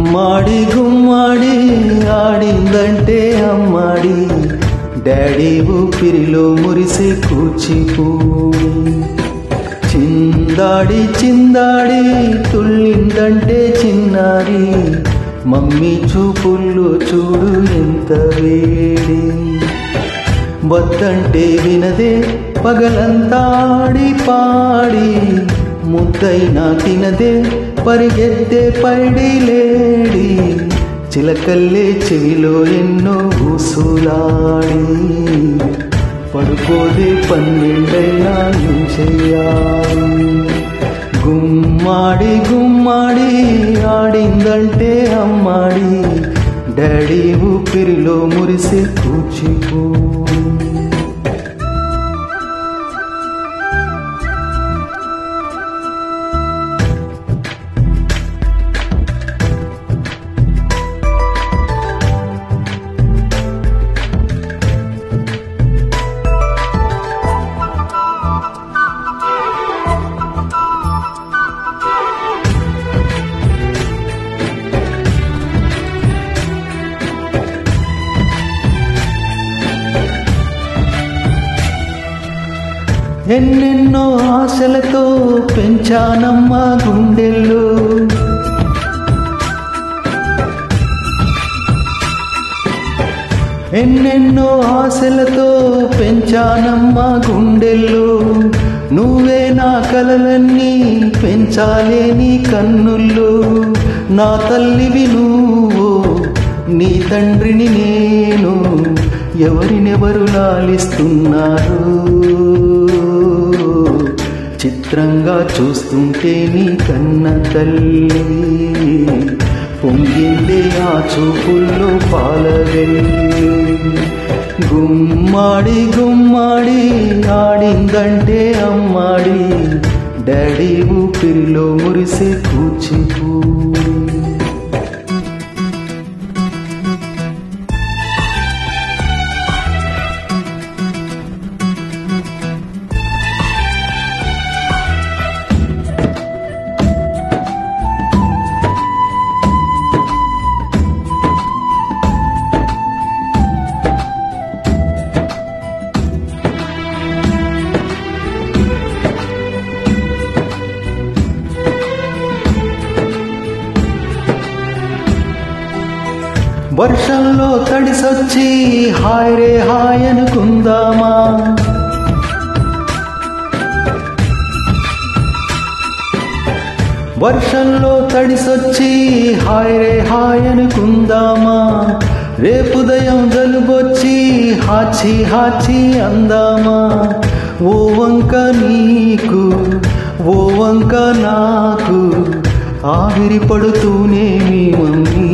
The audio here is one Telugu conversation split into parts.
గుమ్మాడి గుమ్మాడి ఆడిందంటే అమ్మాడి డాడీ ఊపిరిలో మురిసే కూచిపూడి చిందాడి చిందాడి తుళ్ళిందంటే చిన్నారి మమ్మీ చూపుల్లో చూడు ఎంత వేడి వద్దంటే వినదే పగలంతాడి పాడి ముద్దైనా తినదే పరిగెత్తే పైడి లేడి చిలకల్లే చెవిలో ఎన్నో ఊసులాడి పడుకోదే పన్నెండైనా ఏం చెయ్యాలి గుమ్మాడి గుమ్మాడి ఆడిందంటే అమ్మాడి డాడీ ఊపిరిలో మురిసే కూచిపూడి ఎన్నెన్నో ఆశలతో పెంచానమ్మ గుండెల్లో ఎన్నెన్నో ఆశలతో పెంచానమ్మ గుండెల్లో నువ్వే నా కలలన్నీ పెంచాలే నీ కన్నుల్లో నా తల్లివి నువ్వు నీ తండ్రిని నేను ఎవరినెవరు లాలిస్తున్నారు చిత్రంగా చూస్తుంటే నీ కన్న తల్లి పొంగిందే ఆ చూపుల్లో పాలవెల్లి గుమ్మాడి గుమ్మాడి ఆడిందంటే అమ్మాడి డాడీ ఊపిరిలో మురిసే కూచిపూడి వర్షంలో తడిసొచ్చి హాయ్ రే హాయ్ అనుకుందామా వర్షంలో తడిసొచ్చి హాయ్ రే హాయ్ అనుకుందామా రేపుదయం జలుబొచ్చి హాచి హాచి అందామా ఓ వంక నీకు ఓ వంక నాకు ఆవిరి పడుతూనే మీ మమ్మీ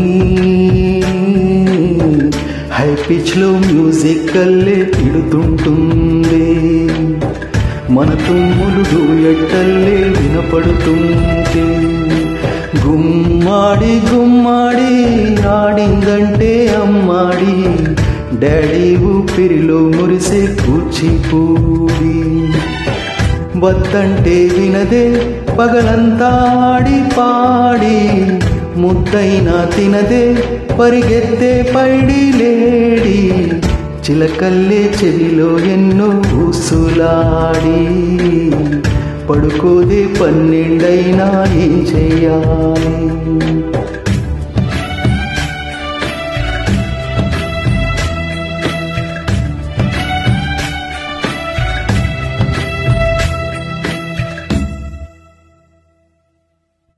హై పిచ్లో మ్యూజిక్ కల్లే తిడుతుంటుంది మన తుమ్ములు ఎట్టల్లే వినపడుతుంటే గుమ్మాడి గుమ్మాడి ఆడిందంటే అమ్మాడి డాడీ ఊపిరిలో మురిసే కూచిపూడి వద్దంటే వినదే పగలంతా ఆడి పాడి ముద్దైనా తినదే పరిగెత్తే పైడి లేడి చిలకల్లే చెవిలో ఎన్నో ఊసులాడి పడుకోదే పన్నెండైనా ఏం చెయ్యాలి